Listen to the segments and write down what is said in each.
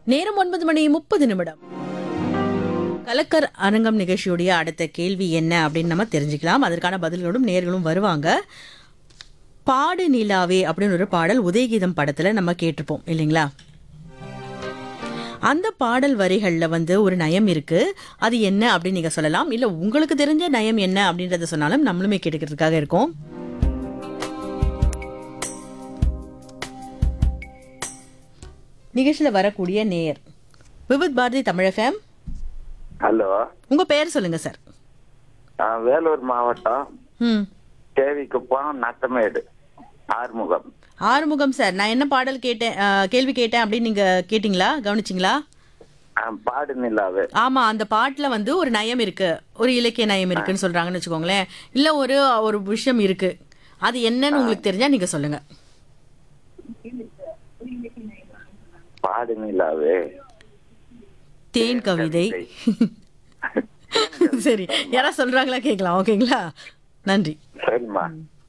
நேரம் ஒன்பது மணி முப்பது நிமிடம் கலக்கர் அரங்கம் நிகழ்ச்சியுடைய அடுத்த கேள்வி என்ன அப்படின்னு நம்ம தெரிஞ்சுக்கலாம் அதற்கான பதில்களோடும் நேர்களும் வருவாங்க பாடு நிலாவே அப்படின்னு ஒரு பாடல் உதயகீதம் படத்துல நம்ம கேட்டிருப்போம் இல்லைங்களா அந்த பாடல் வரிகள்ல வந்து ஒரு நயம் இருக்கு அது என்ன அப்படின்னு நீங்க சொல்லலாம் இல்ல உங்களுக்கு தெரிஞ்ச நயம் என்ன அப்படின்றத சொன்னாலும் நம்மளுமே கேட்டுக்கிறதுக்காக இருக்கோம் நிகழ்ச்சியில வரக்கூடிய நேர் விவித் பாரதி தமிழகம் ஹலோ உங்க பெயர் சொல்லுங்க சார் நான் வேலூர் மாவட்டம் ம் தேவிக்குப்பம் நத்தமேடு ஆறுமுகம் ஆறுமுகம் சார் நான் என்ன பாடல் கேட்டேன் ஆ, கேள்வி கேட்டேன் அப்படின்னு நீங்க கேட்டிங்களா கவனிச்சிங்களா ஆ, பாடு நிலாவு ஆமா அந்த பாட்டுல வந்து ஒரு நயம் இருக்கு ஒரு இலக்கிய நயம் இருக்குன்னு சொல்றாங்கன்னு வச்சுக்கோங்களேன் இல்ல ஒரு ஒரு விஷயம் இருக்கு அது என்னன்னு உங்களுக்கு தெரிஞ்சா நீங்க சொல்லுங்க பாடு நிலாவு தேன் கவிதை சரி யாராவது சொல்றாங்களா கேட்கலாம் ஓகேங்களா நன்றி சரிம்மா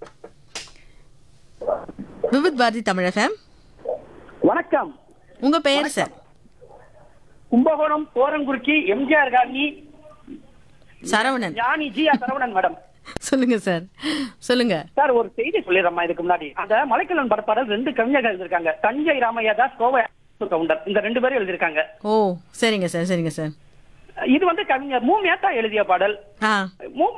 விவித் பாரதி தமிழகம் வணக்கம் உங்க பெயர் sir Kumbakonam Porankurichi MGR colony Saravanan Gnani G R Saravanan madam சொல்லுங்க சார் சொல்லுங்க சார் ஒரு செய்தி சொல்லிடுறேம்மா இதுக்கு முன்னாடி அந்த மலைக்கல்லன் படப்பாடல் ரெண்டு கவிஞர்கள் எழுதியிருக்காங்க தஞ்சை ராமையா தாஸ் கோவை கவுண்டர் இந்த ரெண்டு பேரும் எழுதியிருக்காங்க ஓ சரிங்க சார் சரிங்க சார் இது வந்து கவிஞர் மூ மேத்தா எழுதிய பாடல் ஆ மூ